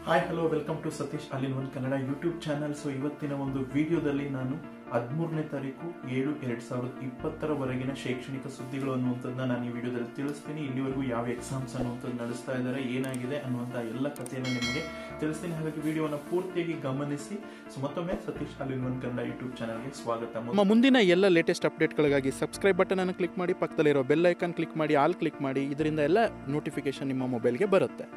hi hello welcome to Satish all in one Kannada YouTube channel so ಇವತ್ತಿನ ಒಂದು ವಿಡಿಯೋದಲ್ಲಿ ನಾನು ಹದಿಮೂರನೇ ತಾರೀಕು ಏಳು ಎರಡ್ ಸಾವಿರದ ಇಪ್ಪತ್ತರವರೆಗಿನ ಶೈಕ್ಷಣಿಕ ಸುದ್ದಿಗಳು ಅನ್ನುವಂಥದ್ದನ್ನ ನಾನು ಈ ವಿಡಿಯೋದಲ್ಲಿ ತಿಳಿಸ್ತೀನಿ ಇಲ್ಲಿವರೆಗೂ ಯಾವ ಎಕ್ಸಾಮ್ಸ್ ಅನ್ನುವಂಥದ್ದು ನಡೆಸ್ತಾ ಇದ್ದಾರೆ ಏನಾಗಿದೆ ಅನ್ನುವಂಥ ಎಲ್ಲ ಕಥೆಯನ್ನು ನಿಮಗೆ ತಿಳಿಸ್ತೀನಿ ಹಾಗಾಗಿ ವಿಡಿಯೋನ ಪೂರ್ತಿಯಾಗಿ ಗಮನಿಸಿ ಸೊ ಮತ್ತೊಮ್ಮೆ Satish all in one Kannada YouTube ಚಾನಲ್ಗೆ ಸ್ವಾಗತ ನಮ್ಮ ಮುಂದಿನ ಎಲ್ಲ ಲೇಟೆಸ್ಟ್ ಅಪ್ಡೇಟ್ಗಳಿಗಾಗಿ ಸಬ್ಸ್ಕ್ರೈಬ್ ಬಟನ್ ಅನ್ನು ಕ್ಲಿಕ್ ಮಾಡಿ ಪಕ್ಕದಲ್ಲಿರೋ ಬೆಲ್ ಐಕಾನ್ ಕ್ಲಿಕ್ ಮಾಡಿ ಆಲ್ ಕ್ಲಿಕ್ ಮಾಡಿ ಇದರಿಂದ ಎಲ್ಲ ನೋಟಿಫಿಕೇಶನ್ ನಿಮ್ಮ ಮೊಬೈಲ್ಗೆ ಬರುತ್ತೆ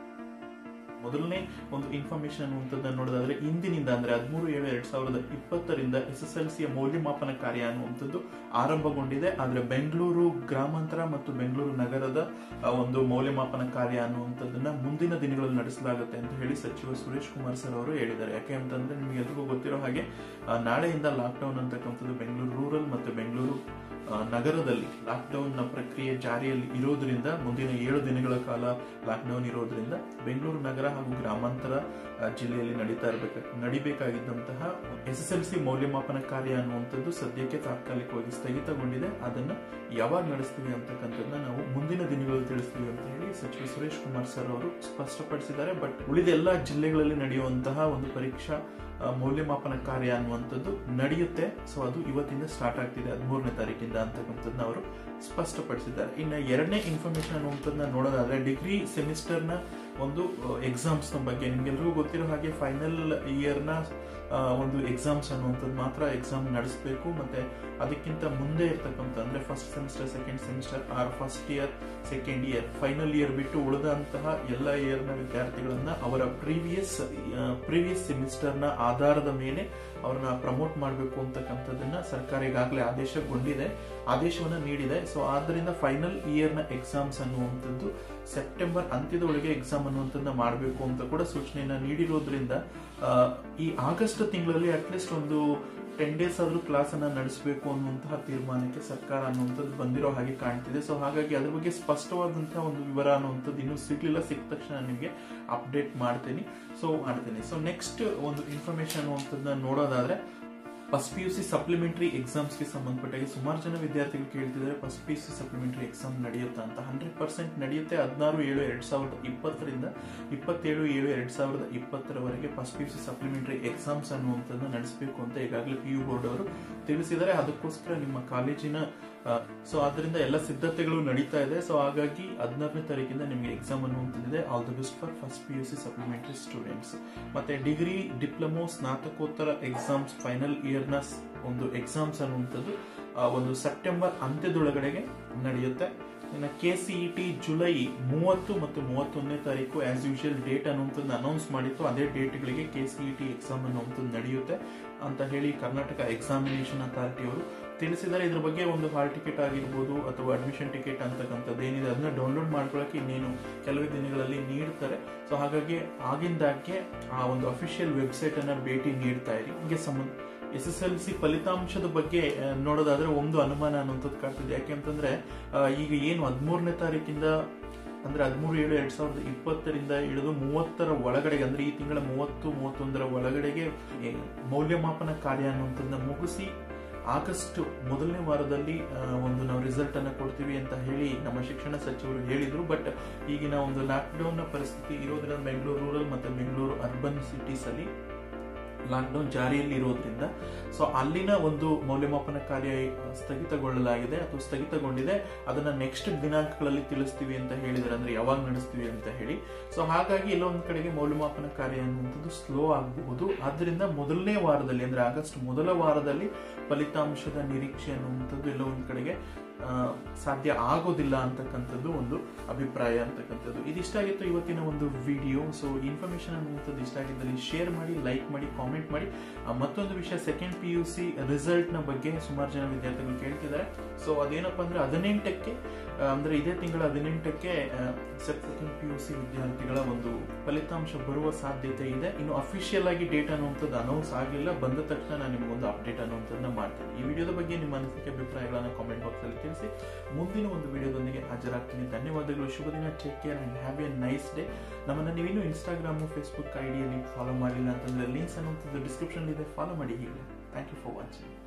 ಮೊದಲನೇ ಒಂದು ಇನ್ಫಾರ್ಮೇಶನ್ ಅನ್ನುವಂಥದ್ದನ್ನ ನೋಡೋದಾದ್ರೆ ಇಂದಿನಿಂದ ಅಂದ್ರೆ ಹದಿಮೂರು ಏಳು ಎರಡ್ ಸಾವಿರದ ಇಪ್ಪತ್ತರಿಂದ ಎಸ್ ಎಸ್ ಎಲ್ ಸಿಯ ಮೌಲ್ಯಮಾಪನ ಕಾರ್ಯ ಅನ್ನುವಂಥದ್ದು ಆರಂಭಗೊಂಡಿದೆ ಆದ್ರೆ ಬೆಂಗಳೂರು ಗ್ರಾಮಾಂತರ ಮತ್ತು ಬೆಂಗಳೂರು ನಗರದ ಆ, ಒಂದು ಮೌಲ್ಯಮಾಪನ ಕಾರ್ಯ ಅನ್ನುವಂಥದ್ದನ್ನ ಮುಂದಿನ ದಿನಗಳಲ್ಲಿ ನಡೆಸಲಾಗುತ್ತೆ ಅಂತ ಹೇಳಿ ಸಚಿವ ಸುರೇಶ್ ಕುಮಾರ್ ಸರ್ ಅವರು ಹೇಳಿದ್ದಾರೆ ಯಾಕೆ ಅಂತಂದ್ರೆ ನಿಮಗೆ ಎಲ್ರಿಗೂ ಗೊತ್ತಿರೋ ಹಾಗೆ ಆ, ನಾಳೆಯಿಂದ ಲಾಕ್ಡೌನ್ ಅಂತಕ್ಕಂಥದ್ದು ಬೆಂಗಳೂರು ರೂರಲ್ ಮತ್ತು ಬೆಂಗಳೂರು ಆ, ನಗರದಲ್ಲಿ ಲಾಕ್ಡೌನ್ ನ ಪ್ರಕ್ರಿಯೆ ಜಾರಿಯಲ್ಲಿ ಇರೋದ್ರಿಂದ ಮುಂದಿನ ಏಳು ದಿನಗಳ ಕಾಲ ಲಾಕ್ಡೌನ್ ಇರೋದ್ರಿಂದ ಬೆಂಗಳೂರು ನಗರ ಹಾಗೂ ಗ್ರಾಮಾಂತರ ಆ, ಜಿಲ್ಲೆಯಲ್ಲಿ ನಡೀತಾ ಇರಬೇಕು ನಡಿಬೇಕಾಗಿದ್ದಂತಹ ಎಸ್ ಎಸ್ ಎಲ್ ಸಿ ಮೌಲ್ಯಮಾಪನ ಕಾರ್ಯ ಅನ್ನುವಂಥದ್ದು ಸದ್ಯಕ್ಕೆ ತಾತ್ಕಾಲಿಕವಾಗಿ ಸ್ಥಗಿತಗೊಂಡಿದೆ ಅದನ್ನ ಯಾವಾಗ ನಡೆಸ್ತೀವಿ ಅಂತಕ್ಕಂಥದ್ದನ್ನ ನಾವು ಮುಂದಿನ ದಿನಗಳಲ್ಲಿ ತಿಳಿಸ್ತೀವಿ ಅಂತ ಹೇಳಿ ಸಚಿವ ಸುರೇಶ್ ಕುಮಾರ್ ಸರ್ ಅವರು ಸ್ಪಷ್ಟಪಡಿಸಿದ್ದಾರೆ ಬಟ್ ಉಳಿದ ಎಲ್ಲಾ ಜಿಲ್ಲೆಗಳಲ್ಲಿ ನಡೆಯುವಂತಹ ಒಂದು ಪರೀಕ್ಷಾ ಆ, ಮೌಲ್ಯಮಾಪನ ಕಾರ್ಯ ಅನ್ನುವಂಥದ್ದು ನಡೆಯುತ್ತೆ ಸೊ ಅದು ಇವತ್ತಿಂದ ಸ್ಟಾರ್ಟ್ ಆಗ್ತಿದೆ ಹದಿಮೂರನೇ ತಾರೀಕಿಂದ ಅಂತಕ್ಕಂಥದ್ದನ್ನ ಅವರು ಸ್ಪಷ್ಟಪಡಿಸಿದ್ದಾರೆ ಇನ್ನು ಎರಡನೇ ಇನ್ಫಾರ್ಮೇಶನ್ ಅನ್ನುವಂಥದ್ದನ್ನ ನೋಡೋದಾದ್ರೆ ಡಿಗ್ರಿ ಸೆಮಿಸ್ಟರ್ನ ಒಂದು ಎಕ್ಸಾಮ್ಸ್ ನ ಬಗ್ಗೆ ನಿಮ್ಗೆಲ್ರಿಗೂ ಗೊತ್ತಿರೋ ಹಾಗೆ ಫೈನಲ್ ಇಯರ್ನ ಒಂದು ಎಕ್ಸಾಮ್ಸ್ ಅನ್ನುವಂಥದ್ದು ಮಾತ್ರ ಎಕ್ಸಾಮ್ ನಡೆಸಬೇಕು ಮತ್ತೆ ಅದಕ್ಕಿಂತ ಮುಂದೆ ಇರ್ತಕ್ಕಂಥ ಅಂದ್ರೆ first semester second semester or first year second year final year ಬಿಟ್ಟು ಉಳಿದಂತಹ ಎಲ್ಲ ಇಯರ್ನ ವಿದ್ಯಾರ್ಥಿಗಳನ್ನ ಅವರ ಪ್ರೀವಿಯಸ್ ಪ್ರೀವಿಯಸ್ ಸೆಮಿಸ್ಟರ್ನ ಆಧಾರದ ಮೇಲೆ ಅವ್ರನ್ನ ಪ್ರಮೋಟ್ ಮಾಡಬೇಕು ಅಂತಕ್ಕಂಥದ್ದನ್ನ ಸರ್ಕಾರ ಈಗಾಗಲೇ ಆದೇಶಗೊಂಡಿದೆ ಆದೇಶವನ್ನ ನೀಡಿದೆ ಸೊ ಆದ್ರಿಂದ ಫೈನಲ್ ಇಯರ್ನ ಎಕ್ಸಾಮ್ಸ್ ಅನ್ನುವಂಥದ್ದು ಸೆಪ್ಟೆಂಬರ್ ಅಂತ್ಯದೊಳಗೆ ಎಕ್ಸಾಮ್ ಅನ್ನುವಂಥದ್ದನ್ನ ಮಾಡಬೇಕು ಅಂತ ಕೂಡ ಸೂಚನೆಯನ್ನ ನೀಡಿರೋದ್ರಿಂದ ಆ, ಈ ಆಗಸ್ಟ್ ತಿಂಗಳಲ್ಲಿ ಅಟ್ಲೀಸ್ಟ್ ಒಂದು ಟೆನ್ ಡೇಸ್ ಆದ್ರೂ ಕ್ಲಾಸ್ ಅನ್ನ ನಡೆಸಬೇಕು ಅನ್ನುವಂತಹ ತೀರ್ಮಾನಕ್ಕೆ ಸರ್ಕಾರ ಅನ್ನುವಂಥದ್ದು ಬಂದಿರೋ ಹಾಗೆ ಕಾಣ್ತಿದೆ ಸೊ ಹಾಗಾಗಿ ಅದ್ರ ಬಗ್ಗೆ ಸ್ಪಷ್ಟವಾದಂತಹ ಒಂದು ವಿವರ ಅನ್ನುವಂಥದ್ದು ಇನ್ನೂ ಸಿಗ್ಲಿಲ್ಲ ಸಿಕ್ಕ ತಕ್ಷಣ ನಿಮಗೆ ಅಪ್ಡೇಟ್ ಮಾಡ್ತೀನಿ ಸೊ ಮಾಡ್ತೀನಿ ಸೊ ನೆಕ್ಸ್ಟ್ ಒಂದು ಇನ್ಫಾರ್ಮೇಶನ್ ಅನ್ನುವಂಥದ್ದನ್ನ ನೋಡೋದಾದ್ರೆ first P U C supplementary ಎಕ್ಸಾಮ್ಸ್ಗೆ ಸಂಬಂಧಪಟ್ಟಾಗೆ ಸುಮಾರು ಜನ ವಿದ್ಯಾರ್ಥಿಗಳು ಕೇಳ್ತಿದ್ದಾರೆ first P U C supplementary exam ನಡೆಯುತ್ತಾ ಅಂತ ಹಂಡ್ರೆಡ್ ಪರ್ಸೆಂಟ್ ನಡೆಯುತ್ತೆ ಹದಿನಾರು ಏಳು ಎರಡ್ ಸಾವಿರದ ಇಪ್ಪತ್ತರಿಂದ ಇಪ್ಪತ್ತೇಳು ಏಳು ಎರಡ್ ಸಾವಿರದ ಇಪ್ಪತ್ತರವರೆಗೆ first P U C supplementary exams ಅನ್ನುವಂಥದ್ದನ್ನ ನಡೆಸಬೇಕು ಅಂತ ಈಗಾಗಲೇ ಪಿ ಯು ಬೋರ್ಡ್ ಅವರು ತಿಳಿಸಿದ್ದಾರೆ ಅದಕ್ಕೋಸ್ಕರ ನಿಮ್ಮ ಕಾಲೇಜಿನ ಸೊ ಅದರಿಂದ ಎಲ್ಲ ಸಿದ್ಧತೆಗಳು ನಡೀತಾ ಇದೆ ಸೊ ಹಾಗಾಗಿ ಹದಿನಾರನೇ ತಾರೀಕಿಂದ ನಿಮಗೆ ಎಕ್ಸಾಮ್ ಅನ್ನುವಂಥದ್ದಿದೆ all the best for first P U C supplementary students ಮತ್ತೆ ಡಿಗ್ರಿ ಡಿಪ್ಲೊಮೊ ಸ್ನಾತಕೋತ್ತರ ಎಕ್ಸಾಮ್ಸ್ ಫೈನಲ್ ಇಯರ್ನ ಒಂದು ಎಕ್ಸಾಮ್ಸ್ ಅನ್ನುವಂಥದ್ದು ಆ, ಒಂದು ಸೆಪ್ಟೆಂಬರ್ ಅಂತ್ಯದೊಳಗಡೆಗೆ ನಡೆಯುತ್ತೆ ಇನ್ನು K C E T July ಮೂವತ್ತು ಮತ್ತು ಮೂವತ್ತೊಂದನೇ ತಾರೀಕು ಆಸ್ ಯೂಶುವಲ್ ಡೇಟ್ ಅನ್ನುವಂಥದ್ದು ಅನೌನ್ಸ್ ಮಾಡಿತ್ತು ಅದೇ ಡೇಟ್ಗಳಿಗೆ K C E T exam ಅನ್ನುವಂಥದ್ದು ನಡೆಯುತ್ತೆ ಅಂತ ಹೇಳಿ ಕರ್ನಾಟಕ ಎಕ್ಸಾಮಿನೇಷನ್ ಅಥಾರಿಟಿ ಅವರು ತಿಳಿಸಿದ್ದಾರೆ ಇದ್ರ ಬಗ್ಗೆ ಒಂದು ಹಾಲ್ ಟಿಕೆಟ್ ಆಗಿರ್ಬೋದು ಅಥವಾ ಅಡ್ಮಿಷನ್ ಟಿಕೆಟ್ ಅಂತಕ್ಕಂಥದ್ದು ಏನಿದೆ ಅದನ್ನ ಡೌನ್ಲೋಡ್ ಮಾಡ್ಕೊಳ್ಳೋಕೆ ಇನ್ನೇನು ಕೆಲವೇ ದಿನಗಳಲ್ಲಿ ನೀಡ್ತಾರೆ ಸೊ ಹಾಗಾಗಿ ಆಗಿಂದಾಗೆ ಆ ಒಂದು ಅಫಿಷಿಯಲ್ ವೆಬ್ಸೈಟ್ ಅನ್ನ ಭೇಟಿ ನೀಡ್ತಾ ಇರಿ ಹೀಗೆ ಸಂಬಂಧ ಎಸ್ ಎಸ್ ಎಲ್ ಸಿ ಫಲಿತಾಂಶದ ಬಗ್ಗೆ ಆ, ನೋಡೋದಾದ್ರೆ ಒಂದು ಅನುಮಾನ ಅನ್ನುವಂಥದ್ದು ಕಾಡ್ತಿದೆ ಯಾಕೆ ಅಂತಂದ್ರೆ ಆ, ಈಗ ಏನು ಹದಿಮೂರನೇ ತಾರೀಕಿಂದ ಅಂದ್ರೆ ಹದಿಮೂರು ಏಳು ಎರಡ್ ಸಾವಿರದ ಇಪ್ಪತ್ತರಿಂದ ಹಿಡಿದು ಮೂವತ್ತರ ಒಳಗಡೆಗೆ ಅಂದ್ರೆ ಈ ತಿಂಗಳ ಮೂವತ್ತು ಮೂವತ್ತೊಂದರ ಒಳಗಡೆಗೆ ಏ, ಮೌಲ್ಯಮಾಪನ ಕಾರ್ಯ ಅನ್ನುವಂಥದ್ದನ್ನ ಮುಗಿಸಿ ಆಗಸ್ಟ್ ಮೊದಲನೇ ವಾರದಲ್ಲಿ ಆ, ಒಂದು ನಾವು ರಿಸಲ್ಟ್ ಅನ್ನ ಕೊಡ್ತೀವಿ ಅಂತ ಹೇಳಿ ನಮ್ಮ ಶಿಕ್ಷಣ ಸಚಿವರು ಹೇಳಿದ್ರು ಬಟ್ ಈಗಿನ ಒಂದು ಲಾಕ್ಡೌನ್ ನ ಪರಿಸ್ಥಿತಿ ಇರೋದ್ರಿಂದ ಬೆಂಗಳೂರು ರೂರಲ್ ಮತ್ತೆ ಬೆಂಗಳೂರು ಅರ್ಬನ್ ಸಿಟೀಸ್ ಅಲ್ಲಿ ಲಾಕ್ಡೌನ್ ಜಾರಿಯಲ್ಲಿ ಇರೋದ್ರಿಂದ ಸೊ ಅಲ್ಲಿನ ಒಂದು ಮೌಲ್ಯಮಾಪನ ಕಾರ್ಯ ಸ್ಥಗಿತಗೊಳ್ಳಲಾಗಿದೆ ಅಥವಾ ಸ್ಥಗಿತಗೊಂಡಿದೆ ಅದನ್ನ ನೆಕ್ಸ್ಟ್ ದಿನಾಂಕಗಳಲ್ಲಿ ತಿಳಿಸ್ತೀವಿ ಅಂತ ಹೇಳಿದ್ದಾರೆ ಅಂದ್ರೆ ಯಾವಾಗ ನಡೆಸ್ತೀವಿ ಅಂತ ಹೇಳಿ ಸೊ ಹಾಗಾಗಿ ಎಲ್ಲೊಂದ್ ಕಡೆಗೆ ಮೌಲ್ಯಮಾಪನ ಕಾರ್ಯ ಅನ್ನುವಂಥದ್ದು ಸ್ಲೋ ಆಗಬಹುದು ಆದ್ರಿಂದ ಮೊದಲನೇ ವಾರದಲ್ಲಿ ಅಂದ್ರೆ ಆಗಸ್ಟ್ ಮೊದಲ ವಾರದಲ್ಲಿ ಫಲಿತಾಂಶದ ನಿರೀಕ್ಷೆ ಅನ್ನುವಂಥದ್ದು ಎಲ್ಲೋ ಒಂದ್ ಕಡೆಗೆ ಆ, ಸಾಧ್ಯ ಆಗೋದಿಲ್ಲ ಅಂತಕ್ಕಂಥದ್ದು ಒಂದು ಅಭಿಪ್ರಾಯ ಅಂತಕ್ಕಂಥದ್ದು ಇದಿಷ್ಟಾಗಿತ್ತು ಇವತ್ತಿನ ಒಂದು ವಿಡಿಯೋ ಸೊ ಇನ್ಫಾರ್ಮೇಶನ್ ಅನ್ನುವಂಥದ್ದು ಇಷ್ಟ ಆಗಿದ್ದಲ್ಲಿ ಶೇರ್ ಮಾಡಿ ಲೈಕ್ ಮಾಡಿ ಕಾಮೆಂಟ್ ಮಾಡಿ ಆ, ಮತ್ತೊಂದು ವಿಷಯ second P U C result ನ ಬಗ್ಗೆ ಸುಮಾರು ಜನ ವಿದ್ಯಾರ್ಥಿಗಳು ಕೇಳ್ತಿದ್ದಾರೆ ಸೊ ಅದೇನಪ್ಪ ಅಂದ್ರೆ ಹದಿನೆಂಟಕ್ಕೆ ಆ, ಅಂದ್ರೆ ಇದೇ ತಿಂಗಳ ಹದಿನೆಂಟಕ್ಕೆ ಸೆಕೆಂಡ್ ಪಿ ಯು ಸಿ ವಿದ್ಯಾರ್ಥಿಗಳ ಒಂದು ಫಲಿತಾಂಶ ಬರುವ ಸಾಧ್ಯತೆ ಇದೆ ಇನ್ನು ಅಫಿಷಿಯಲ್ ಆಗಿ ಡೇಟ್ ಅನ್ನುವಂಥದ್ದು ಅನೌನ್ಸ್ ಆಗಿಲ್ಲ ಬಂದ ತಕ್ಷಣ ನಾನು ನಿಮಗೊಂದು ಅಪ್ಡೇಟ್ ಅನ್ನುವಂಥದ್ದನ್ನ ಮಾಡ್ತೀನಿ ಈ ವಿಡಿಯೋದ ಬಗ್ಗೆ ನಿಮ್ಮ ಅನಿಸಿಕೆ ಅಭಿಪ್ರಾಯಗಳನ್ನ ಕಾಮೆಂಟ್ ಬಾಕ್ಸ್ ಅಲ್ಲಿ ತಿಳಿಸಿ ಮುಂದಿನ ಒಂದು ವಿಡಿಯೋದೊಂದಿಗೆ ಹಾಜರಾಗ್ತೀನಿ ಧನ್ಯವಾದಗಳು ಶುಭ ದಿನ take care and have a nice day ನಮ್ಮನ್ನ ನೀವಿನ್ನೂ ಇನ್ಸ್ಟಾಗ್ರಾಮ್ ಫೇಸ್ಬುಕ್ ಐಡಿಯಲ್ಲಿ ಫಾಲೋ ಮಾಡಿಲ್ಲ ಅಂತಂದ್ರೆ ಲಿಂಕ್ಸ್ ಅನ್ನುವಂಥದ್ದು ಡಿಸ್ಕ್ರಿಪ್ಷನ್ ಇದೆ ಫಾಲೋ ಮಾಡಿ ಹೀಗೆ ಥ್ಯಾಂಕ್ ಯು ಫಾರ್ ವಾಚಿಂಗ್